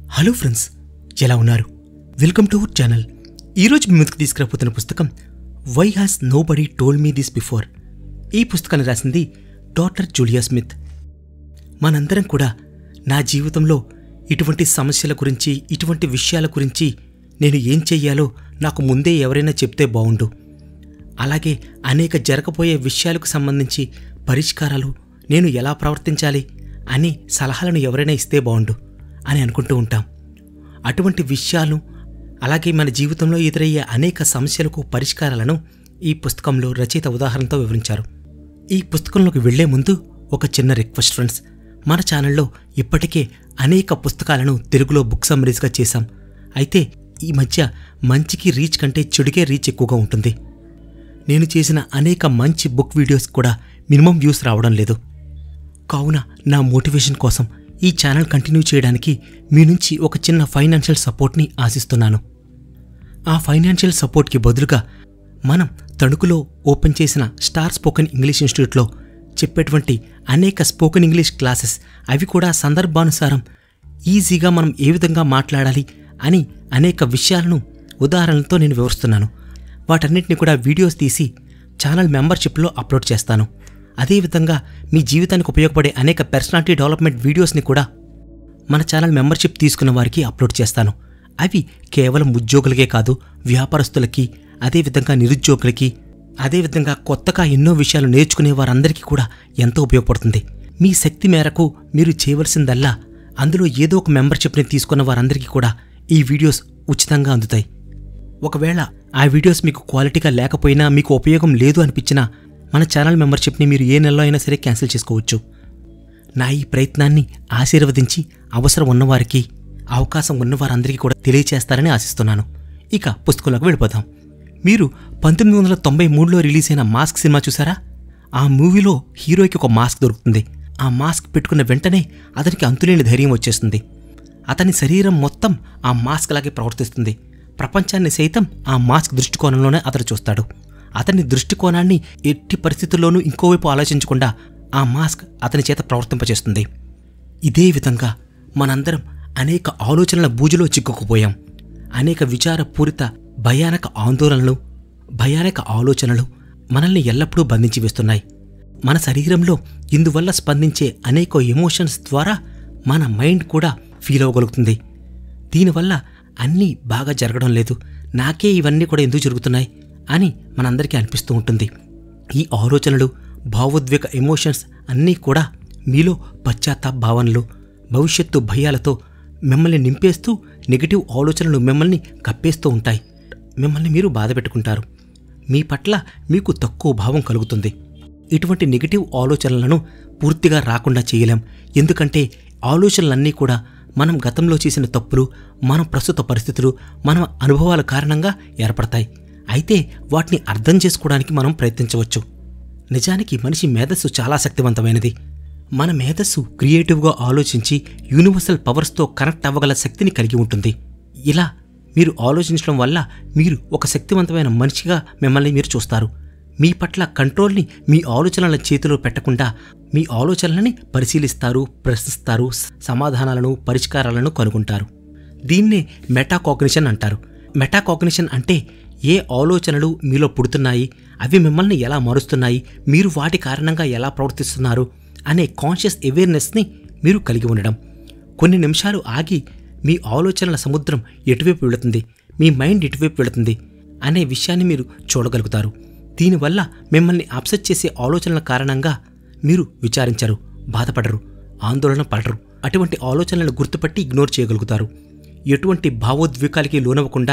hello friends ఎలా ఉన్నారు welcome to our channel ఈరోజు మీ ముందుకు తీసుకురాబోతున్న పుస్తకం why has nobody told me this before ఈ పుస్తకాన్ని రాసింది డాక్టర్ జూలియా స్మిత్ మనందరం కూడా నా జీవితంలో ఇటువంటి సమస్యల గురించి ఇటువంటి విషయాల గురించి నేను ఏం చెయ్యాలో నాకు ముందే ఎవరైనా చెప్తే బావుండు అలాగే అనేక జరగబోయే విషయాలకు సంబంధించి పరిష్కారాలు నేను ఎలా ప్రవర్తించాలి అని సలహాలను ఎవరైనా ఇస్తే బాగుండు అని అనుకుంటూ ఉంటాం అటువంటి విషయాలు అలాగే మన జీవితంలో ఎదురయ్యే అనేక సమస్యలకు పరిష్కారాలను ఈ పుస్తకంలో రచయిత ఉదాహరణతో వివరించారు ఈ పుస్తకంలోకి వెళ్లే ముందు ఒక చిన్న రిక్వెస్ట్ ఫ్రెండ్స్ మన ఛానల్లో ఇప్పటికే అనేక పుస్తకాలను తెలుగులో బుక్ సమ్మరీస్గా చేశాం అయితే ఈ మధ్య మంచికి రీచ్ కంటే చెడుకే రీచ్ ఎక్కువగా ఉంటుంది నేను చేసిన అనేక మంచి బుక్ వీడియోస్ కూడా మినిమం వ్యూస్ రావడం లేదు కావున నా మోటివేషన్ కోసం ఈ ఛానల్ కంటిన్యూ చేయడానికి మీ నుంచి ఒక చిన్న ఫైనాన్షియల్ సపోర్ట్ని ఆశిస్తున్నాను ఆ ఫైనాన్షియల్ సపోర్ట్కి బదులుగా మనం తణుకులో ఓపెన్ చేసిన స్టార్ స్పోకెన్ ఇంగ్లీష్ ఇన్స్టిట్యూట్లో చెప్పేటువంటి అనేక స్పోకెన్ ఇంగ్లీష్ క్లాసెస్ అవి కూడా సందర్భానుసారం ఈజీగా మనం ఏ విధంగా మాట్లాడాలి అని అనేక విషయాలను ఉదాహరణలతో నేను వివరిస్తున్నాను వాటన్నిటిని కూడా వీడియోస్ తీసి ఛానల్ మెంబర్షిప్లో అప్లోడ్ చేస్తాను అదేవిధంగా మీ జీవితానికి ఉపయోగపడే అనేక పర్సనాలిటీ డెవలప్మెంట్ వీడియోస్ని కూడా మన ఛానల్ మెంబర్షిప్ తీసుకున్న వారికి అప్లోడ్ చేస్తాను అవి కేవలం ఉద్యోగులకే కాదు వ్యాపారస్తులకి అదేవిధంగా నిరుద్యోగులకి అదేవిధంగా కొత్తగా ఎన్నో విషయాలు నేర్చుకునే వారందరికీ కూడా ఎంతో ఉపయోగపడుతుంది మీ శక్తి మేరకు మీరు చేయవలసిందల్లా అందులో ఏదో ఒక మెంబర్షిప్ని తీసుకున్న వారందరికీ కూడా ఈ వీడియోస్ ఉచితంగా అందుతాయి ఒకవేళ ఆ వీడియోస్ మీకు క్వాలిటీగా లేకపోయినా మీకు ఉపయోగం లేదు అనిపించినా మన ఛానల్ మెంబర్షిప్ని మీరు ఏ నెలలో అయినా సరే క్యాన్సిల్ చేసుకోవచ్చు నా ఈ ప్రయత్నాన్ని ఆశీర్వదించి అవసరం ఉన్నవారికి అవకాశం ఉన్నవారందరికీ కూడా తెలియచేస్తారని ఆశిస్తున్నాను ఇక పుస్తకంలోకి వెళ్ళిపోదాం మీరు పంతొమ్మిది వందల తొంభై మూడులో రిలీజ్ అయిన మాస్క్ సినిమా చూసారా ఆ మూవీలో హీరోకి ఒక మాస్క్ దొరుకుతుంది ఆ మాస్క్ పెట్టుకున్న వెంటనే అతనికి అంతులేని ధైర్యం వచ్చేస్తుంది అతని శరీరం మొత్తం ఆ మాస్క్ లాగే ప్రవర్తిస్తుంది ప్రపంచాన్ని సైతం ఆ మాస్క్ దృష్టికోణంలోనే అతడు చూస్తాడు అతని దృష్టికోణాన్ని ఎట్టి పరిస్థితుల్లోనూ ఇంకోవైపు ఆలోచించకుండా ఆ మాస్క్ అతని చేత ప్రవర్తింపచేస్తుంది ఇదే విధంగా మనందరం అనేక ఆలోచనల బూజులో చిక్కుకుపోయాం అనేక విచారపూరిత భయానక ఆందోళనలు భయానక ఆలోచనలు మనల్ని ఎల్లప్పుడూ బంధించి వేస్తున్నాయి మన శరీరంలో ఇందువల్ల స్పందించే అనేక ఎమోషన్స్ ద్వారా మన మైండ్ కూడా ఫీల్ అవ్వగలుగుతుంది దీనివల్ల అన్నీ బాగా జరగడం లేదు నాకే ఇవన్నీ కూడా ఎందుకు జరుగుతున్నాయి అని మనందరికీ అనిపిస్తూ ఉంటుంది ఈ ఆలోచనలు భావోద్వేగ ఎమోషన్స్ అన్నీ కూడా మీలో పశ్చాత్తాప భావనలు భవిష్యత్తు భయాలతో మిమ్మల్ని నింపేస్తూ నెగిటివ్ ఆలోచనలు మిమ్మల్ని కప్పేస్తూ ఉంటాయి మిమ్మల్ని మీరు బాధ పెట్టుకుంటారు మీ పట్ల మీకు తక్కువ భావం కలుగుతుంది ఇటువంటి నెగిటివ్ ఆలోచనలను పూర్తిగా రాకుండా చేయలేం ఎందుకంటే ఆలోచనలన్నీ కూడా మనం గతంలో చేసిన తప్పులు మన ప్రస్తుత పరిస్థితులు మన అనుభవాల కారణంగా ఏర్పడతాయి అయితే వాటిని అర్థం చేసుకోవడానికి మనం ప్రయత్నించవచ్చు నిజానికి మనిషి మేధస్సు చాలా శక్తివంతమైనది మన మేధస్సు క్రియేటివ్గా ఆలోచించి యూనివర్సల్ పవర్స్తో కనెక్ట్ అవ్వగల శక్తిని కలిగి ఉంటుంది ఇలా మీరు ఆలోచించడం వల్ల మీరు ఒక శక్తివంతమైన మనిషిగా మిమ్మల్ని మీరు చూస్తారు మీ పట్ల కంట్రోల్ని మీ ఆలోచనల చేతిలో పెట్టకుండా మీ ఆలోచనలని పరిశీలిస్తారు ప్రశ్నిస్తారు సమాధానాలను పరిష్కారాలను కనుగొంటారు దీన్నే మెటాకాగ్నిషన్ అంటారు మెటాకాగ్నిషన్ అంటే ఏ ఆలోచనలు మీలో పుడుతున్నాయి అవి మిమ్మల్ని ఎలా మారుస్తున్నాయి మీరు వాటి కారణంగా ఎలా ప్రవర్తిస్తున్నారు అనే కాన్షియస్ అవేర్నెస్ని మీరు కలిగి ఉండడం కొన్ని నిమిషాలు ఆగి మీ ఆలోచనల సముద్రం ఎటువైపు వెళుతుంది మీ మైండ్ ఎటువైపు వెళుతుంది అనే విషయాన్ని మీరు చూడగలుగుతారు దీనివల్ల మిమ్మల్ని అప్సెట్ చేసే ఆలోచనల కారణంగా మీరు విచారించరు బాధపడరు ఆందోళన పడరు అటువంటి ఆలోచనలను గుర్తుపట్టి ఇగ్నోర్ చేయగలుగుతారు ఎటువంటి భావోద్వేగాలకి లోనవ్వకుండా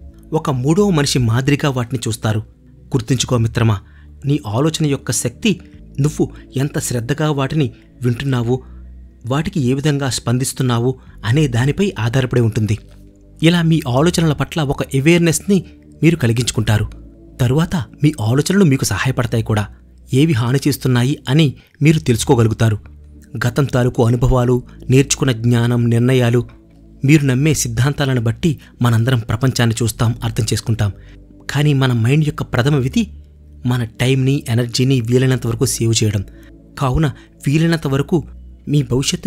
ఒక మూడవ మనిషి మాదిరిగా వాటిని చూస్తారు గుర్తుంచుకో మిత్రమా నీ ఆలోచన యొక్క శక్తి నువ్వు ఎంత శ్రద్ధగా వాటిని వింటున్నావు వాటికి ఏ విధంగా స్పందిస్తున్నావు అనే దానిపై ఆధారపడి ఉంటుంది ఇలా మీ ఆలోచనల పట్ల ఒక అవేర్నెస్ని మీరు కలిగించుకుంటారు తరువాత మీ ఆలోచనలు మీకు సహాయపడతాయి కూడా ఏవి హాని చేస్తున్నాయి అని మీరు తెలుసుకోగలుగుతారు గతం తాలూకు అనుభవాలు నేర్చుకున్న జ్ఞానం నిర్ణయాలు మీరు నమ్మే సిద్ధాంతాలను బట్టి మనందరం ప్రపంచాన్ని చూస్తాం అర్థం చేసుకుంటాం కానీ మన మైండ్ యొక్క ప్రథమ విధి మన టైంని ఎనర్జీని వీలైనంత వరకు సేవ్ చేయడం కావున వీలైనంత వరకు మీ భవిష్యత్తుని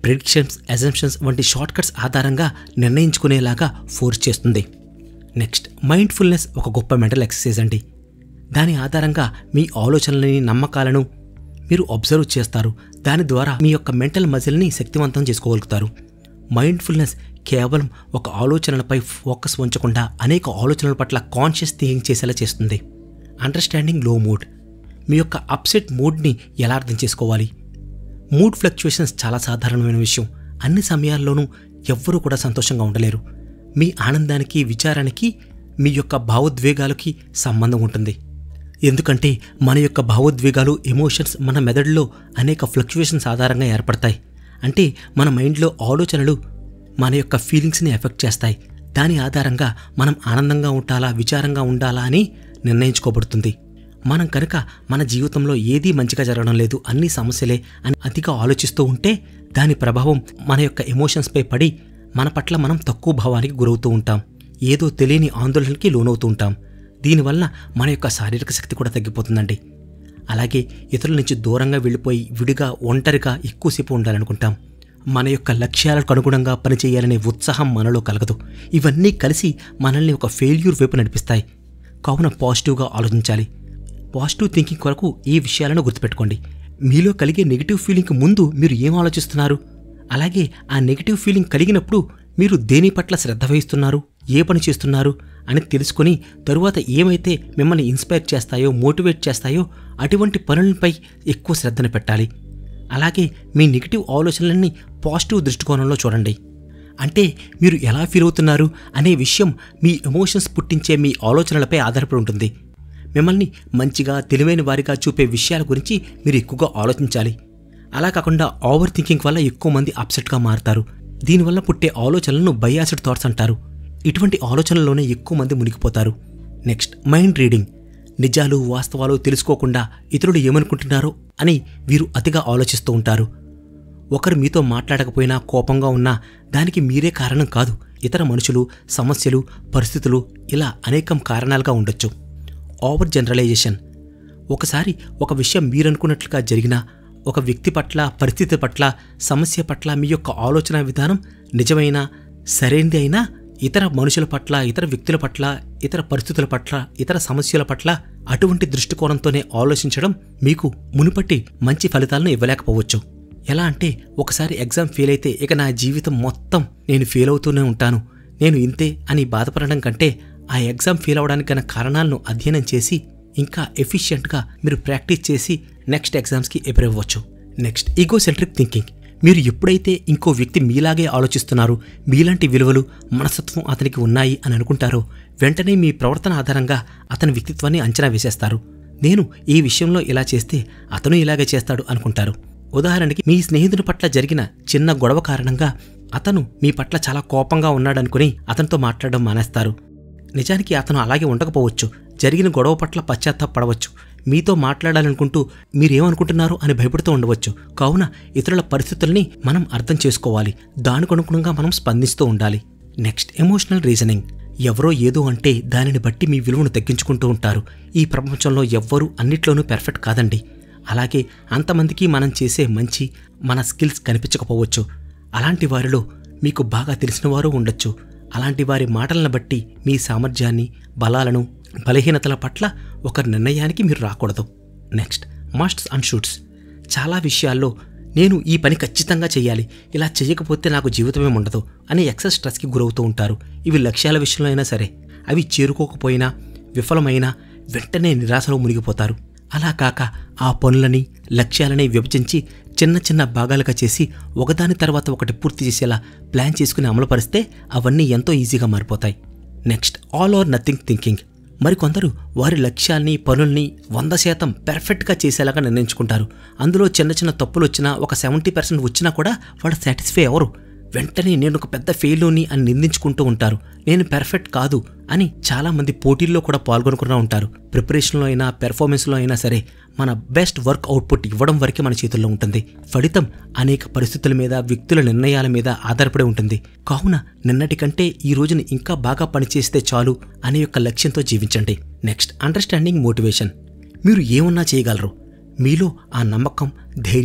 ప్రిడిక్షన్స్ అజంప్షన్స్ వంటి షార్ట్కట్స్ ఆధారంగా నిర్ణయించుకునేలాగా ఫోర్స్ చేస్తుంది నెక్స్ట్ మైండ్ఫుల్నెస్ ఒక గొప్ప మెంటల్ ఎక్సర్సైజ్ అండి దాని ఆధారంగా మీ ఆలోచనలని నమ్మకాలను మీరు అబ్జర్వ్ చేస్తారు దాని ద్వారా మీ యొక్క మెంటల్ మజిల్ని శక్తివంతం చేసుకోగలుగుతారు మైండ్ఫుల్నెస్ కేవలం ఒక ఆలోచనలపై ఫోకస్ ఉంచకుండా అనేక ఆలోచనల పట్ల కాన్షియస్ థింకింగ్ చేసేలా చేస్తుంది అండర్స్టాండింగ్ లో మూడ్ మీ యొక్క అప్సెట్ మూడ్ని ఎలా అర్థం చేసుకోవాలి మూడ్ ఫ్లక్చుయేషన్స్ చాలా సాధారణమైన విషయం అన్ని సమయాల్లోనూ ఎవ్వరూ కూడా సంతోషంగా ఉండలేరు మీ ఆనందానికి విచారానికి మీ యొక్క భావోద్వేగాలకి సంబంధం ఉంటుంది ఎందుకంటే మన యొక్క భావోద్వేగాలు ఎమోషన్స్ మన మెదడులో అనేక ఫ్లక్చుయేషన్స్ ఆధారంగా ఏర్పడతాయి అంటే మన మైండ్లో ఆలోచనలు మన యొక్క ఫీలింగ్స్ని ఎఫెక్ట్ చేస్తాయి దాని ఆధారంగా మనం ఆనందంగా ఉండాలా విచారంగా ఉండాలా అని నిర్ణయించుకోబడుతుంది మనం కనుక మన జీవితంలో ఏదీ మంచిగా జరగడం లేదు అన్ని సమస్యలే అని అతిగా ఆలోచిస్తూ ఉంటే దాని ప్రభావం మన యొక్క ఎమోషన్స్పై పడి మన పట్ల మనం తక్కువ భావానికి గురవుతూ ఉంటాం ఏదో తెలియని ఆందోళనకి లోనవుతూ ఉంటాం దీనివల్ల మన యొక్క శారీరక శక్తి కూడా తగ్గిపోతుందండి అలాగే ఇతరుల నుంచి దూరంగా వెళ్ళిపోయి విడిగా ఒంటరిగా ఎక్కువసేపు ఉండాలనుకుంటాం మన యొక్క లక్ష్యాలకు అనుగుణంగా పనిచేయాలనే ఉత్సాహం మనలో కలగదు ఇవన్నీ కలిసి మనల్ని ఒక ఫెయిల్యూర్ వైపు నడిపిస్తాయి కావున పాజిటివ్గా ఆలోచించాలి పాజిటివ్ థింకింగ్ కొరకు ఈ విషయాలను గుర్తుపెట్టుకోండి మీలో కలిగే నెగిటివ్ ఫీలింగ్ ముందు మీరు ఏం ఆలోచిస్తున్నారు అలాగే ఆ నెగిటివ్ ఫీలింగ్ కలిగినప్పుడు మీరు దేని పట్ల శ్రద్ధ వహిస్తున్నారు ఏ పని చేస్తున్నారు అని తెలుసుకొని తరువాత ఏమైతే మిమ్మల్ని ఇన్స్పైర్ చేస్తాయో మోటివేట్ చేస్తాయో అటువంటి పనులపై ఎక్కువ శ్రద్ధను పెట్టాలి అలాగే మీ నెగిటివ్ ఆలోచనలన్నీ పాజిటివ్ దృష్టికోణంలో చూడండి అంటే మీరు ఎలా ఫీల్ అవుతున్నారు అనే విషయం మీ ఎమోషన్స్ పుట్టించే మీ ఆలోచనలపై ఆధారపడి ఉంటుంది మిమ్మల్ని మంచిగా తెలివైన వారిగా చూపే విషయాల గురించి మీరు ఎక్కువగా ఆలోచించాలి అలా కాకుండా ఓవర్ థింకింగ్ వల్ల ఎక్కువ మంది అప్సెట్గా మారుతారు దీనివల్ల పుట్టే ఆలోచనలను బయాసిడ్ థాట్స్ అంటారు ఇటువంటి ఆలోచనల్లోనే ఎక్కువ మంది మునిగిపోతారు నెక్స్ట్ మైండ్ రీడింగ్ నిజాలు వాస్తవాలు తెలుసుకోకుండా ఇతరులు ఏమనుకుంటున్నారో అని వీరు అతిగా ఆలోచిస్తూ ఉంటారు ఒకరు మీతో మాట్లాడకపోయినా కోపంగా ఉన్నా దానికి మీరే కారణం కాదు ఇతర మనుషులు సమస్యలు పరిస్థితులు ఇలా అనేకం కారణాలుగా ఉండొచ్చు ఓవర్ జనరలైజేషన్ ఒకసారి ఒక విషయం మీరనుకున్నట్లుగా జరిగినా ఒక వ్యక్తి పట్ల పరిస్థితి పట్ల సమస్య పట్ల మీ యొక్క ఆలోచన విధానం నిజమైన సరైనది అయినా ఇతర మనుషుల పట్ల ఇతర వ్యక్తుల పట్ల ఇతర పరిస్థితుల పట్ల ఇతర సమస్యల పట్ల అటువంటి దృష్టికోణంతోనే ఆలోచించడం మీకు మునుపటి మంచి ఫలితాలను ఇవ్వలేకపోవచ్చు ఎలా అంటే ఒకసారి ఎగ్జామ్ ఫెయిల్ అయితే ఇక నా జీవితం మొత్తం నేను ఫెయిల్ అవుతూనే ఉంటాను నేను ఇంతే అని బాధపడడం కంటే ఆ ఎగ్జామ్ ఫెయిల్ అవడానికి గల కారణాలను అధ్యయనం చేసి ఇంకా ఎఫిషియెంట్గా మీరు ప్రాక్టీస్ చేసి నెక్స్ట్ ఎగ్జామ్స్కి ఎప్రివ్ అవ్వచ్చు నెక్స్ట్ ఈగోసెంట్రిక్ థింకింగ్ మీరు ఎప్పుడైతే ఇంకో వ్యక్తి మీలాగే ఆలోచిస్తున్నారు మీలాంటి విలువలు మనస్తత్వం అతనికి ఉన్నాయి అని అనుకుంటారో వెంటనే మీ ప్రవర్తన ఆధారంగా అతని వ్యక్తిత్వాన్ని అంచనా వేసేస్తారు నేను ఈ విషయంలో ఇలా చేస్తే అతను ఇలాగే చేస్తాడు అనుకుంటారు ఉదాహరణకి మీ స్నేహితుని పట్ల జరిగిన చిన్న గొడవ కారణంగా అతను మీ పట్ల చాలా కోపంగా ఉన్నాడనుకుని అతనితో మాట్లాడడం మానేస్తారు నిజానికి అతను అలాగే ఉండకపోవచ్చు జరిగిన గొడవ పట్ల పశ్చాత్తాపడవచ్చు మీతో మాట్లాడాలనుకుంటూ మీరేమనుకుంటున్నారు అని భయపడుతూ ఉండవచ్చు కావున ఇతరుల పరిస్థితుల్ని మనం అర్థం చేసుకోవాలి దానికనుగుణంగా మనం స్పందిస్తూ ఉండాలి నెక్స్ట్ ఎమోషనల్ రీజనింగ్ ఎవరో ఏదో అంటే దానిని బట్టి మీ విలువను తగ్గించుకుంటూ ఉంటారు ఈ ప్రపంచంలో ఎవ్వరూ అన్నిట్లోనూ పెర్ఫెక్ట్ కాదండి అలాగే అంతమందికి మనం చేసే మంచి మన స్కిల్స్ కనిపించకపోవచ్చు అలాంటి వారిలో మీకు బాగా తెలిసిన వారు ఉండొచ్చు అలాంటి వారి మాటలను బట్టి మీ సామర్థ్యాన్ని బలాలను బలహీనతల పట్ల ఒక నిర్ణయానికి మీరు రాకూడదు నెక్స్ట్ మస్ట్స్ అండ్ షూట్స్ చాలా విషయాల్లో నేను ఈ పని ఖచ్చితంగా చేయాలి ఇలా చేయకపోతే నాకు జీవితమే ఉండదు అనే ఎక్సెస్ స్ట్రెస్కి గురవుతూ ఉంటారు ఇవి లక్ష్యాల విషయంలో అయినా సరే అవి చేరుకోకపోయినా విఫలమైనా వెంటనే నిరాశలో మునిగిపోతారు అలా కాక ఆ పనులని లక్ష్యాలని విభజించి చిన్న చిన్న భాగాలుగా చేసి ఒకదాని తర్వాత ఒకటి పూర్తి చేసేలా ప్లాన్ చేసుకుని అమలుపరిస్తే అవన్నీ ఎంతో ఈజీగా మారిపోతాయి next all or nothing thinking మరికొందరు వారి లక్ష్యాల్ని పనుల్ని వంద శాతం పెర్ఫెక్ట్గా చేసేలాగా నిర్ణయించుకుంటారు అందులో చిన్న చిన్న తప్పులు వచ్చినా ఒక సెవెంటీ పర్సెంట్ వచ్చినా కూడా వాడు సాటిస్ఫై అవ్వరు వెంటనే నేను ఒక పెద్ద ఫెయిల్యూని అని నిందించుకుంటూ ఉంటారు నేను పెర్ఫెక్ట్ కాదు అని చాలామంది పోటీల్లో కూడా పాల్గొనుకున్నా ఉంటారు ప్రిపరేషన్లో అయినా పెర్ఫార్మెన్స్లో అయినా సరే మన బెస్ట్ వర్క్ అవుట్పుట్ ఇవ్వడం వరకే మన చేతుల్లో ఉంటుంది ఫలితం అనేక పరిస్థితుల మీద వ్యక్తుల నిర్ణయాల మీద ఆధారపడి ఉంటుంది కావున నిన్నటి కంటే ఈ రోజున ఇంకా బాగా పనిచేస్తే చాలు అనే యొక్క లక్ష్యంతో జీవించండి నెక్స్ట్ అండర్స్టాండింగ్ మోటివేషన్ మీరు ఏమన్నా చేయగలరు మీలో ఆ నమ్మకం ధైర్యం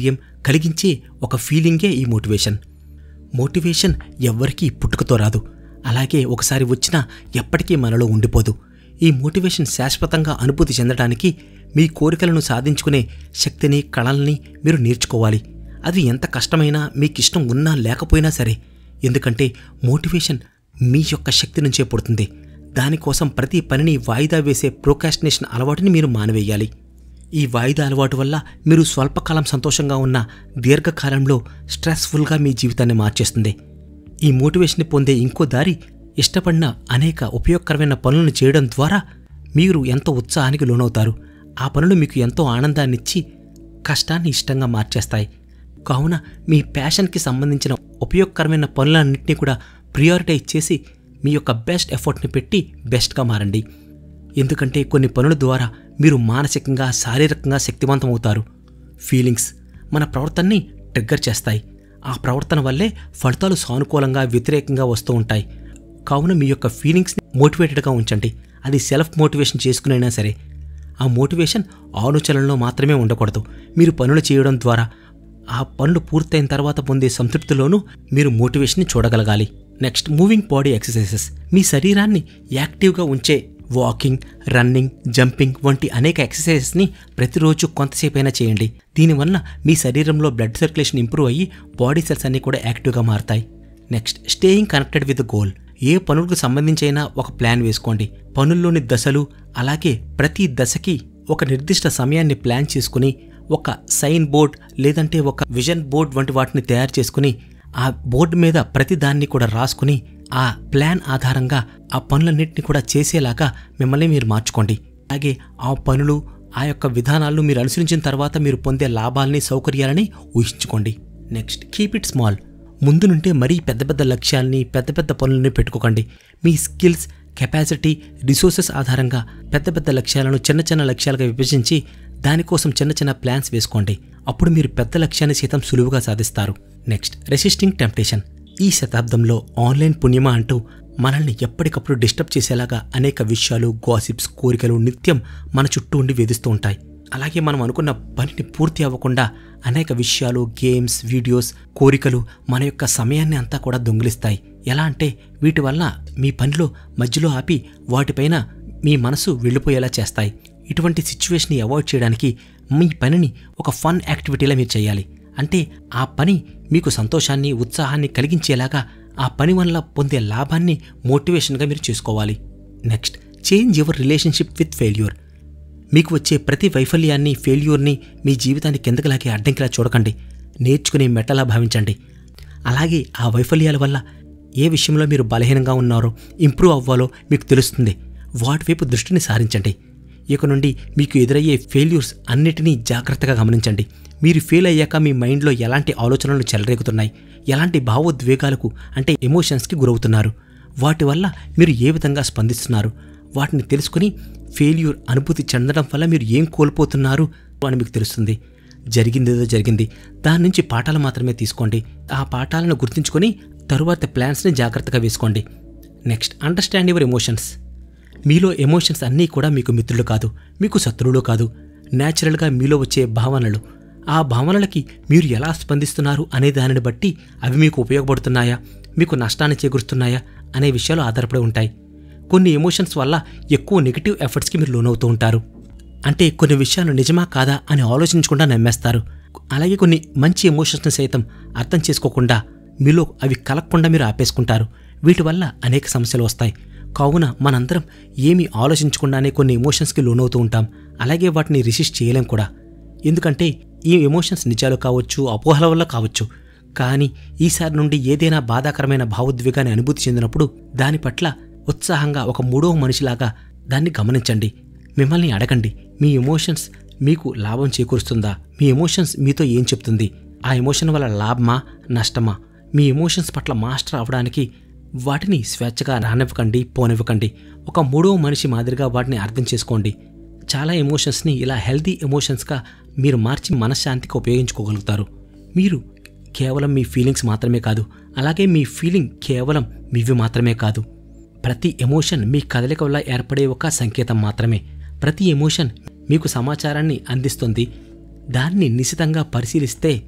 కలిగించే ఒక ఫీలింగే ఈ మోటివేషన్ మోటివేషన్ ఎవ్వరికీ పుట్టుకతో రాదు అలాగే ఒకసారి వచ్చినా ఎప్పటికీ మనలో ఉండిపోదు ఈ మోటివేషన్ శాశ్వతంగా అనుభూతి చెందడానికి మీ కోరికలను సాధించుకునే శక్తిని కళల్ని మీరు నేర్చుకోవాలి అది ఎంత కష్టమైనా మీకు ఇష్టం ఉన్నా లేకపోయినా సరే ఎందుకంటే మోటివేషన్ మీ యొక్క శక్తి నుంచే పుడుతుంది దానికోసం ప్రతి పనిని వాయిదా వేసే ప్రోకాస్టినేషన్ అలవాటుని మీరు మానవేయాలి ఈ వాయిదా అలవాటు వల్ల మీరు స్వల్పకాలం సంతోషంగా ఉన్న దీర్ఘకాలంలో స్ట్రెస్ఫుల్గా మీ జీవితాన్ని మార్చేస్తుంది ఈ మోటివేషన్ని పొందే ఇంకో దారి ఇష్టపడిన అనేక ఉపయోగకరమైన పనులను చేయడం ద్వారా మీరు ఎంతో ఉత్సాహానికి లోనవుతారు ఆ పనులు మీకు ఎంతో ఆనందాన్నిచ్చి కష్టాన్ని ఇష్టంగా మార్చేస్తాయి కావున మీ ప్యాషన్కి సంబంధించిన ఉపయోగకరమైన పనులన్నింటినీ కూడా ప్రియారిటైజ్ చేసి మీ యొక్క బెస్ట్ ఎఫర్ట్ని పెట్టి బెస్ట్గా మారండి ఎందుకంటే కొన్ని పనుల ద్వారా మీరు మానసికంగా శారీరకంగా శక్తివంతమవుతారు ఫీలింగ్స్ మన ప్రవర్తనని ట్రిగ్గర్ చేస్తాయి ఆ ప్రవర్తన వల్లే ఫలితాలు సానుకూలంగా వ్యతిరేకంగా వస్తూ ఉంటాయి కావున మీ యొక్క ఫీలింగ్స్ని మోటివేటెడ్గా ఉంచండి అది సెల్ఫ్ మోటివేషన్ చేసుకునైనా సరే ఆ మోటివేషన్ ఆలోచనల్లో మాత్రమే ఉండకూడదు మీరు పనులు చేయడం ద్వారా ఆ పనులు పూర్తయిన తర్వాత పొందే సంతృప్తిలోనూ మీరు మోటివేషన్ని చూడగలగాలి నెక్స్ట్ మూవింగ్ బాడీ ఎక్సర్సైజెస్ మీ శరీరాన్ని యాక్టివ్గా ఉంచే వాకింగ్ రన్నింగ్ జంపింగ్ వంటి అనేక ఎక్సర్సైజెస్ని ప్రతిరోజు కొంతసేపైనా చేయండి దీనివల్ల మీ శరీరంలో బ్లడ్ సర్క్యులేషన్ ఇంప్రూవ్ అయ్యి బాడీ సెల్స్ అన్నీ కూడా యాక్టివ్గా మారతాయి next staying connected with goal ఏ పనులకు సంబంధించైనా ఒక ప్లాన్ వేసుకోండి పనుల్లోని దశలు అలాగే ప్రతి దశకి ఒక నిర్దిష్ట సమయాన్ని ప్లాన్ చేసుకుని ఒక సైన్ బోర్డ్ లేదంటే ఒక విజన్ బోర్డ్ వంటి వాటిని తయారు చేసుకుని ఆ బోర్డు మీద ప్రతి దాన్ని కూడా రాసుకుని ఆ ప్లాన్ ఆధారంగా ఆ పనులన్నింటినీ కూడా చేసేలాగా మిమ్మల్ని మీరు మార్చుకోండి అలాగే ఆ పనులు ఆ యొక్క విధానాలను మీరు అనుసరించిన తర్వాత మీరు పొందే లాభాలని సౌకర్యాలని ఊహించుకోండి నెక్స్ట్ కీప్ ఇట్ స్మాల్ ముందు నుండే మరీ పెద్ద పెద్ద లక్ష్యాల్ని పెద్ద పెద్ద పనులని పెట్టుకోకండి మీ స్కిల్స్ కెపాసిటీ రిసోర్సెస్ ఆధారంగా పెద్ద పెద్ద లక్ష్యాలను చిన్న చిన్న లక్ష్యాలుగా విభజించి దానికోసం చిన్న చిన్న ప్లాన్స్ వేసుకోండి అప్పుడు మీరు పెద్ద లక్ష్యాన్ని సైతం సులువుగా సాధిస్తారు నెక్స్ట్ రెసిస్టింగ్ టెంప్టేషన్ ఈ శతాబ్దంలో ఆన్లైన్ పుణ్యమా అంటూ మనల్ని ఎప్పటికప్పుడు డిస్టర్బ్ చేసేలాగా అనేక విషయాలు గాసిప్స్ కోరికలు నిత్యం మన చుట్టూ ఉండి వేధిస్తూ ఉంటాయి అలాగే మనం అనుకున్న పనిని పూర్తి అవ్వకుండా అనేక విషయాలు గేమ్స్ వీడియోస్ కోరికలు మన యొక్క సమయాన్ని అంతా కూడా దొంగిలిస్తాయి ఎలా అంటే వీటి వల్ల మీ పనిలో మధ్యలో ఆపి వాటిపైన మీ మనసు వెళ్ళిపోయేలా చేస్తాయి ఇటువంటి సిచ్యువేషన్ని అవాయిడ్ చేయడానికి మీ పనిని ఒక ఫన్ యాక్టివిటీలా మీరు చేయాలి అంటే ఆ పని మీకు సంతోషాన్ని ఉత్సాహాన్ని కలిగించేలాగా ఆ పని వల్ల పొందే లాభాన్ని మోటివేషన్గా మీరు చేసుకోవాలి next change your relationship with failure మీకు వచ్చే ప్రతి వైఫల్యాన్ని ఫెయిల్యూర్ని మీ జీవితాన్ని కిందకి లాగే అడ్డంకిలా చూడకండి నేర్చుకునే మెట్టలా భావించండి అలాగే ఆ వైఫల్యాల వల్ల ఏ విషయంలో మీరు బలహీనంగా ఉన్నారో ఇంప్రూవ్ అవ్వాలో మీకు తెలుస్తుంది వాటి వైపు దృష్టిని సారించండి ఇక నుండి మీకు ఎదురయ్యే ఫెయిల్యూర్స్ అన్నిటినీ జాగ్రత్తగా గమనించండి మీరు ఫెయిల్ అయ్యాక మీ మైండ్లో ఎలాంటి ఆలోచనలు చెలరేగుతున్నాయి ఎలాంటి భావోద్వేగాలకు అంటే ఎమోషన్స్కి గురవుతున్నారు వాటి వల్ల మీరు ఏ విధంగా స్పందిస్తున్నారు వాటిని తెలుసుకుని ఫెయిల్యూర్ అనుభూతి చెందడం వల్ల మీరు ఏం కోల్పోతున్నారు అని మీకు తెలుస్తుంది జరిగిందేదో జరిగింది దాని నుంచి పాఠాలు మాత్రమే తీసుకోండి ఆ పాఠాలను గుర్తుంచుకొని తరువాత ప్లాన్స్ని జాగ్రత్తగా వేసుకోండి నెక్స్ట్ అండర్స్టాండ్ యువర్ ఎమోషన్స్ మీలో ఎమోషన్స్ అన్నీ కూడా మీకు మిత్రులు కాదు మీకు శత్రువులు కాదు న్యాచురల్గా మీలో వచ్చే భావనలు ఆ భావనలకి మీరు ఎలా స్పందిస్తున్నారు అనే దానిని బట్టి అవి మీకు ఉపయోగపడుతున్నాయా మీకు నష్టాన్ని చేకూరుస్తున్నాయా అనే విషయాలు ఆధారపడి ఉంటాయి కొన్ని ఎమోషన్స్ వల్ల ఎక్కువ నెగిటివ్ ఎఫర్ట్స్కి మీరు లోనవుతూ ఉంటారు అంటే కొన్ని విషయాలు నిజమా కాదా అని ఆలోచించకుండా నమ్మేస్తారు అలాగే కొన్ని మంచి ఎమోషన్స్ని సైతం అర్థం చేసుకోకుండా మీలో అవి కలగకుండా మీరు ఆపేసుకుంటారు వీటి వల్ల అనేక సమస్యలు వస్తాయి కావున మనందరం ఏమీ ఆలోచించకుండానే కొన్ని ఎమోషన్స్కి లోనవుతూ ఉంటాం అలాగే వాటిని రిసిస్ట్ చేయలేం కూడా ఎందుకంటే ఈ ఎమోషన్స్ నిజాలు కావచ్చు అపోహల వల్ల కావచ్చు కానీ ఈసారి నుండి ఏదైనా బాధాకరమైన భావోద్వేగాన్ని అనుభూతి చెందినప్పుడు దాని పట్ల ఉత్సాహంగా ఒక మూడవ మనిషిలాగా దాన్ని గమనించండి మిమ్మల్ని అడగండి మీ ఎమోషన్స్ మీకు లాభం చేకూరుస్తుందా మీ ఎమోషన్స్ మీతో ఏం చెప్తుంది ఆ ఎమోషన్ వల్ల లాభమా నష్టమా మీ ఎమోషన్స్ పట్ల మాస్టర్ అవడానికి వాటిని స్వేచ్ఛగా రానివ్వకండి పోనివ్వకండి ఒక మూడవ మనిషి మాదిరిగా వాటిని అర్థం చేసుకోండి చాలా ఎమోషన్స్ని ఇలా హెల్తీ ఎమోషన్స్గా మీరు మార్చి మనశ్శాంతికి ఉపయోగించుకోగలుగుతారు మీరు కేవలం మీ ఫీలింగ్స్ మాత్రమే కాదు అలాగే మీ ఫీలింగ్ కేవలం మీవి మాత్రమే కాదు ప్రతి ఎమోషన్ మీ కదలిక వల్ల ఏర్పడే ఒక సంకేతం మాత్రమే ప్రతి ఎమోషన్ మీకు సమాచారాన్ని అందిస్తుంది దాన్ని నిశితంగా పరిశీలిస్తే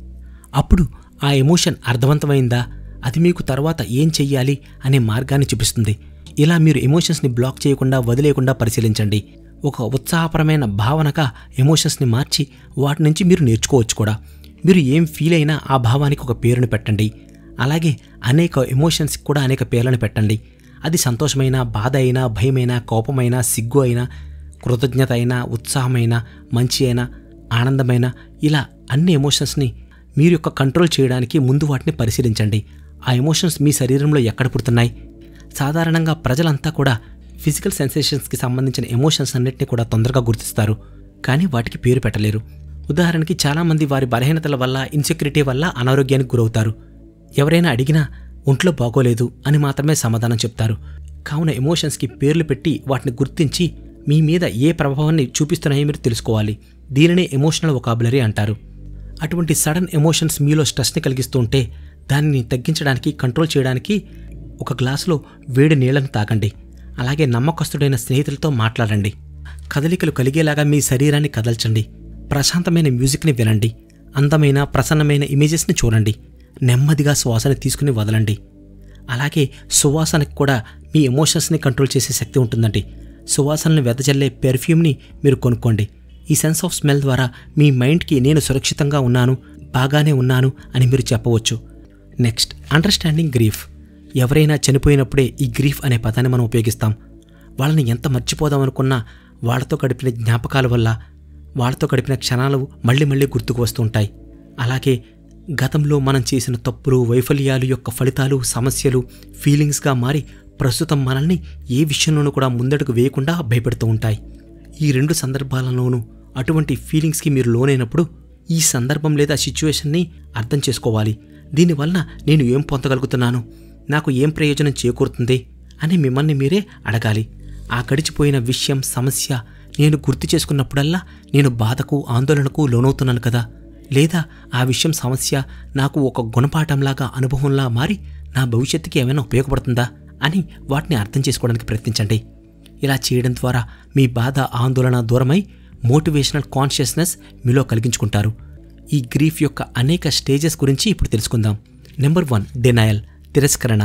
అప్పుడు ఆ ఎమోషన్ అర్థవంతమైందా అది మీకు తర్వాత ఏం చెయ్యాలి అనే మార్గాన్ని చూపిస్తుంది ఇలా మీరు ఎమోషన్స్ని బ్లాక్ చేయకుండా వదిలేయకుండా పరిశీలించండి ఒక ఉత్సాహపరమైన భావనగా ఎమోషన్స్ని మార్చి వాటి నుంచి మీరు నేర్చుకోవచ్చు కూడా మీరు ఏం ఫీల్ అయినా ఆ భావానికి ఒక పేరును పెట్టండి అలాగే అనేక ఎమోషన్స్కి కూడా అనేక పేర్లను పెట్టండి అది సంతోషమైన బాధ అయినా భయమైనా కోపమైనా సిగ్గు అయినా కృతజ్ఞత అయినా ఉత్సాహమైన మంచి అయినా ఆనందమైన ఇలా అన్ని ఎమోషన్స్ని మీరు యొక్క కంట్రోల్ చేయడానికి ముందు వాటిని పరిశీలించండి ఆ ఎమోషన్స్ మీ శరీరంలో ఎక్కడ పుడుతున్నాయి సాధారణంగా ప్రజలంతా కూడా ఫిజికల్ సెన్సేషన్స్కి సంబంధించిన ఎమోషన్స్ అన్నిటిని కూడా తొందరగా గుర్తిస్తారు కానీ వాటికి పేరు పెట్టలేరు ఉదాహరణకి చాలామంది వారి బలహీనతల వల్ల ఇన్సెక్యూరిటీ వల్ల అనారోగ్యానికి గురవుతారు ఎవరైనా అడిగినా ఒంట్లో బాగోలేదు అని మాత్రమే సమాధానం చెప్తారు కావున ఎమోషన్స్కి పేర్లు పెట్టి వాటిని గుర్తించి మీ మీద ఏ ప్రభావాన్ని చూపిస్తున్నాయో మీరు తెలుసుకోవాలి దీనినే ఎమోషనల్ వొకాబులరీ అంటారు అటువంటి సడన్ ఎమోషన్స్ మీలో స్ట్రెస్ని కలిగిస్తూ ఉంటే దానిని తగ్గించడానికి కంట్రోల్ చేయడానికి ఒక గ్లాసులో వేడి నీళ్లను తాగండి అలాగే నమ్మకస్తుడైన స్నేహితులతో మాట్లాడండి కదలికలు కలిగేలాగా మీ శరీరాన్ని కదల్చండి ప్రశాంతమైన మ్యూజిక్ని వినండి అందమైన ప్రసన్నమైన ఇమేజెస్ని చూడండి నెమ్మదిగా శ్వాసని తీసుకుని వదలండి అలాగే సువాసనకి కూడా మీ ఎమోషన్స్ని కంట్రోల్ చేసే శక్తి ఉంటుందండి సువాసనను వెదజల్లే పెర్ఫ్యూమ్ని మీరు కొనుక్కోండి ఈ సెన్స్ ఆఫ్ స్మెల్ ద్వారా మీ మైండ్కి నేను సురక్షితంగా ఉన్నాను బాగానే ఉన్నాను అని మీరు చెప్పవచ్చు నెక్స్ట్ అండర్స్టాండింగ్ గ్రీఫ్ ఎవరైనా చనిపోయినప్పుడే ఈ గ్రీఫ్ అనే పదాన్ని మనం ఉపయోగిస్తాం వాళ్ళని ఎంత మర్చిపోదాం అనుకున్నా వాళ్ళతో గడిపిన జ్ఞాపకాల వల్ల వాళ్ళతో గడిపిన క్షణాలు మళ్ళీ మళ్ళీ గుర్తుకు వస్తుంటాయి అలాగే గతంలో మనం చేసిన తప్పులు వైఫల్యాలు యొక్క ఫలితాలు సమస్యలు ఫీలింగ్స్గా మారి ప్రస్తుతం మనల్ని ఏ విషయంలోనూ కూడా ముందడుగు వేయకుండా భయపెడుతూ ఉంటాయి ఈ రెండు సందర్భాలలోనూ అటువంటి ఫీలింగ్స్కి మీరు లోనైనప్పుడు ఈ సందర్భం లేదా సిచ్యువేషన్ని అర్థం చేసుకోవాలి దీనివల్ల నేను ఏం పొందగలుగుతున్నాను నాకు ఏం ప్రయోజనం చేకూరుతుంది అని మిమ్మల్ని మీరే అడగాలి ఆ గడిచిపోయిన విషయం సమస్య నేను గుర్తు చేసుకున్నప్పుడల్లా నేను బాధకు ఆందోళనకు లోనవుతున్నాను కదా లేదా ఆ విషయం సమస్య నాకు ఒక గుణపాఠంలాగా అనుభవంలా మారి నా భవిష్యత్తుకి ఏమైనా ఉపయోగపడుతుందా అని వాటిని అర్థం చేసుకోవడానికి ప్రయత్నించండి ఇలా చేయడం ద్వారా మీ బాధ ఆందోళన దూరమై మోటివేషనల్ కాన్షియస్నెస్ మీలో కలిగించుకుంటారు ఈ గ్రీఫ్ యొక్క అనేక స్టేజెస్ గురించి ఇప్పుడు తెలుసుకుందాం నెంబర్ వన్ డినయల్ తిరస్కరణ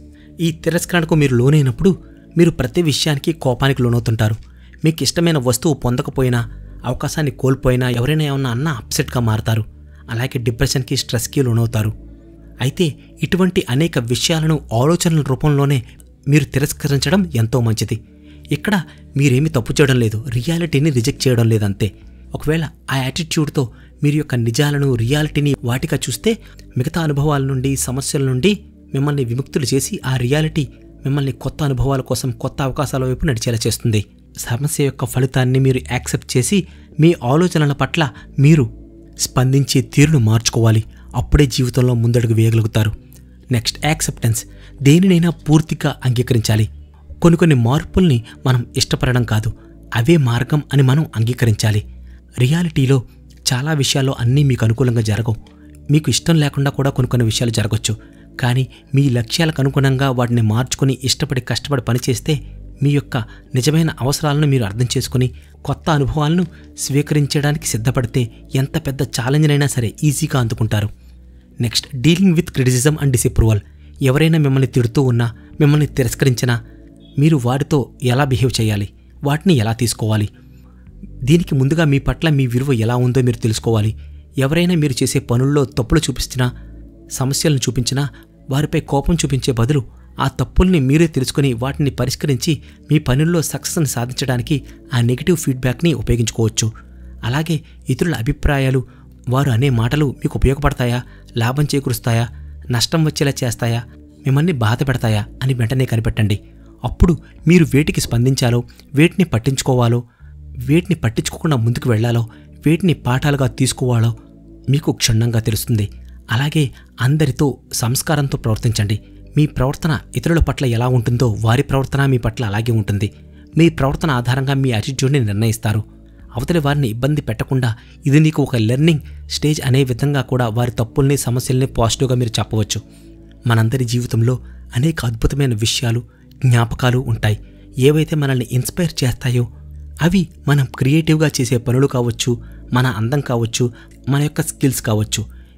ఈ తిరస్కరణకు మీరు లోనైనప్పుడు మీరు ప్రతి విషయానికి కోపానికి లోనవుతుంటారు మీకు ఇష్టమైన వస్తువు పొందకపోయినా అవకాశాన్ని కోల్పోయినా ఎవరైనా ఏమన్నా అన్నా అప్సెట్గా మారతారు అలాగే డిప్రెషన్కి స్ట్రెస్కి లోనవుతారు అయితే ఇటువంటి అనేక విషయాలను ఆలోచనల రూపంలోనే మీరు తిరస్కరించడం ఎంతో మంచిది ఇక్కడ మీరేమీ తప్పు చేయడం లేదు రియాలిటీని రిజెక్ట్ చేయడం లేదంతే ఒకవేళ ఆ యాటిట్యూడ్తో మీరు యొక్క నిజాలను రియాలిటీని వాటిగా చూస్తే మిగతా అనుభవాల నుండి సమస్యల నుండి మిమ్మల్ని విముక్తులు చేసి ఆ రియాలిటీ మిమ్మల్ని కొత్త అనుభవాల కోసం కొత్త అవకాశాల వైపు నడిచేలా చేస్తుంది సమస్య యొక్క ఫలితాన్ని మీరు యాక్సెప్ట్ చేసి మీ ఆలోచనల పట్ల మీరు స్పందించే తీరును మార్చుకోవాలి అప్పుడే జీవితంలో ముందడుగు వేయగలుగుతారు నెక్స్ట్ యాక్సెప్టెన్స్ దేనినైనా పూర్తిగా అంగీకరించాలి కొన్ని కొన్ని మార్పుల్ని మనం ఇష్టపడడం కాదు అవే మార్గం అని మనం అంగీకరించాలి రియాలిటీలో చాలా విషయాల్లో అన్నీ మీకు అనుకూలంగా జరగవు మీకు ఇష్టం లేకుండా కూడా కొన్ని కొన్ని విషయాలు జరగవచ్చు కానీ మీ లక్ష్యాలకు అనుగుణంగా వాటిని మార్చుకొని ఇష్టపడి కష్టపడి పనిచేస్తే మీ యొక్క నిజమైన అవసరాలను మీరు అర్థం చేసుకుని కొత్త అనుభవాలను స్వీకరించడానికి సిద్ధపడితే ఎంత పెద్ద ఛాలెంజ్నైనా సరే ఈజీగా అందుకుంటారు next dealing with criticism and disapproval ఎవరైనా మిమ్మల్ని తిడుతూ ఉన్నా మిమ్మల్ని తిరస్కరించినా మీరు వారితో ఎలా బిహేవ్ చేయాలి వాటిని ఎలా తీసుకోవాలి దీనికి ముందుగా మీ పట్ల మీ విలువ ఎలా ఉందో మీరు తెలుసుకోవాలి ఎవరైనా మీరు చేసే పనుల్లో తప్పులు చూపించినా సమస్యలను చూపించినా వారిపై కోపం చూపించే బదులు ఆ తప్పుల్ని మీరే తెలుసుకుని వాటిని పరిష్కరించి మీ పనుల్లో సక్సెస్ని సాధించడానికి ఆ నెగిటివ్ ఫీడ్బ్యాక్ని ఉపయోగించుకోవచ్చు అలాగే ఇతరుల అభిప్రాయాలు వారు అనే మాటలు మీకు ఉపయోగపడతాయా లాభం చేకూరుస్తాయా నష్టం వచ్చేలా చేస్తాయా మిమ్మల్ని బాధ పెడతాయా అని వెంటనే కనిపెట్టండి అప్పుడు మీరు వేటికి స్పందించాలో వేటిని పట్టించుకోవాలో వేటిని పట్టించుకోకుండా ముందుకు వెళ్ళాలో వేటిని పాఠాలుగా తీసుకోవాలో మీకు క్షుణ్ణంగా తెలుస్తుంది అలాగే అందరితో సంస్కారంతో ప్రవర్తించండి మీ ప్రవర్తన ఇతరుల పట్ల ఎలా ఉంటుందో వారి ప్రవర్తన మీ పట్ల అలాగే ఉంటుంది మీ ప్రవర్తన ఆధారంగా మీ యాటిట్యూడ్ని నిర్ణయిస్తారు అవతలి వారిని ఇబ్బంది పెట్టకుండా ఇది నీకు ఒక లెర్నింగ్ స్టేజ్ అనే విధంగా కూడా వారి తప్పుల్ని సమస్యల్ని పాజిటివ్గా మీరు చెప్పవచ్చు మనందరి జీవితంలో అనేక అద్భుతమైన విషయాలు జ్ఞాపకాలు ఉంటాయి ఏవైతే మనల్ని ఇన్స్పైర్ చేస్తాయో అవి మనం క్రియేటివ్గా చేసే పనులు కావచ్చు మన అందం కావచ్చు మన యొక్క స్కిల్స్ కావచ్చు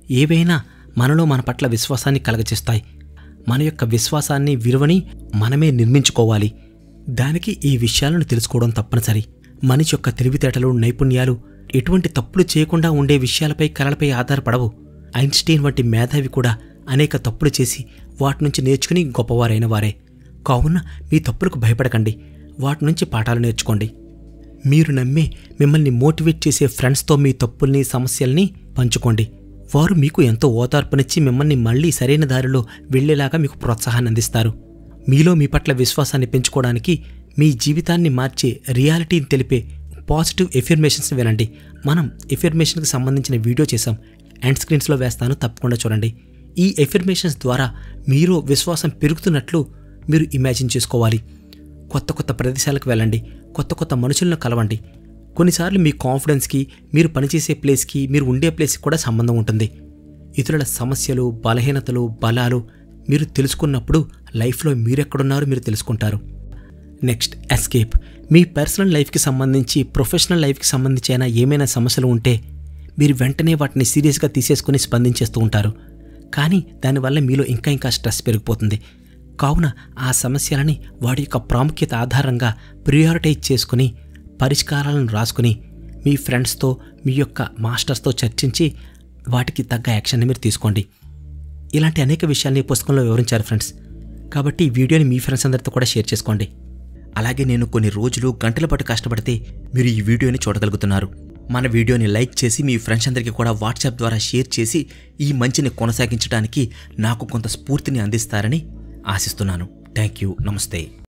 ఏవైనా మనలో మన పట్ల విశ్వాసాన్ని కలగచేస్తాయి మన యొక్క విశ్వాసాన్ని విలువని మనమే నిర్మించుకోవాలి దానికి ఈ విషయాలను తెలుసుకోవడం తప్పనిసరి మనిషి యొక్క తెలివితేటలు నైపుణ్యాలు ఎటువంటి తప్పులు చేయకుండా ఉండే విషయాలపై కలలపై ఆధారపడవు ఐన్స్టీన్ వంటి మేధావి కూడా అనేక తప్పులు చేసి వాటి నుంచి నేర్చుకుని గొప్పవారైన వారే కావున మీ తప్పులకు భయపడకండి వాటి నుంచి పాఠాలు నేర్చుకోండి మీరు నమ్మే మిమ్మల్ని మోటివేట్ చేసే ఫ్రెండ్స్తో మీ తప్పుల్ని సమస్యల్ని పంచుకోండి వారు మీకు ఎంతో ఓదార్పునిచ్చి మిమ్మల్ని మళ్ళీ సరైన దారిలో వెళ్లేలాగా మీకు ప్రోత్సాహాన్ని అందిస్తారు మీలో మీ పట్ల విశ్వాసాన్ని పెంచుకోవడానికి మీ జీవితాన్ని మార్చే రియాలిటీని తెలిపే పాజిటివ్ ఎఫర్మేషన్స్ వినండి మనం ఎఫర్మేషన్కి సంబంధించిన వీడియో చేశాం ఎండ్ స్క్రీన్స్లో వేస్తాను తప్పకుండా చూడండి ఈ ఎఫర్మేషన్స్ ద్వారా మీరు విశ్వాసం పెరుగుతున్నట్లు మీరు ఇమాజిన్ చేసుకోవాలి కొత్త కొత్త ప్రదేశాలకు వెళ్ళండి కొత్త కొత్త మనుషులను కలవండి కొన్నిసార్లు మీ కాన్ఫిడెన్స్కి మీరు పనిచేసే ప్లేస్కి మీరు ఉండే ప్లేస్కి కూడా సంబంధం ఉంటుంది ఇతరుల సమస్యలు బలహీనతలు బలాలు మీరు తెలుసుకున్నప్పుడు లైఫ్లో మీరెక్కడున్నారో మీరు తెలుసుకుంటారు నెక్స్ట్ ఎస్కేప్ మీ పర్సనల్ లైఫ్కి సంబంధించి ప్రొఫెషనల్ లైఫ్కి సంబంధించి అయినా ఏమైనా సమస్యలు ఉంటే మీరు వెంటనే వాటిని సీరియస్గా తీసేసుకుని స్పందించేస్తూ ఉంటారు కానీ దానివల్ల మీలో ఇంకా ఇంకా స్ట్రెస్ పెరిగిపోతుంది కావున ఆ సమస్యలని వాటి యొక్క ప్రాముఖ్యత ఆధారంగా ప్రియారిటైజ్ చేసుకుని పరిష్కారాలను రాసుకుని మీ ఫ్రెండ్స్తో మీ యొక్క మాస్టర్స్తో చర్చించి వాటికి తగ్గ యాక్షన్ని మీరు తీసుకోండి ఇలాంటి అనేక విషయాల్ని ఈ పుస్తకంలో వివరించారు ఫ్రెండ్స్ కాబట్టి ఈ వీడియోని మీ ఫ్రెండ్స్ అందరితో కూడా షేర్ చేసుకోండి అలాగే నేను కొన్ని రోజులు గంటల పాటు కష్టపడితే మీరు ఈ వీడియోని చూడగలుగుతున్నారు మన వీడియోని లైక్ చేసి మీ ఫ్రెండ్స్ అందరికీ కూడా వాట్సాప్ ద్వారా షేర్ చేసి ఈ మంచిని కొనసాగించడానికి నాకు కొంత స్ఫూర్తిని అందిస్తారని ఆశిస్తున్నాను థ్యాంక్ యూ నమస్తే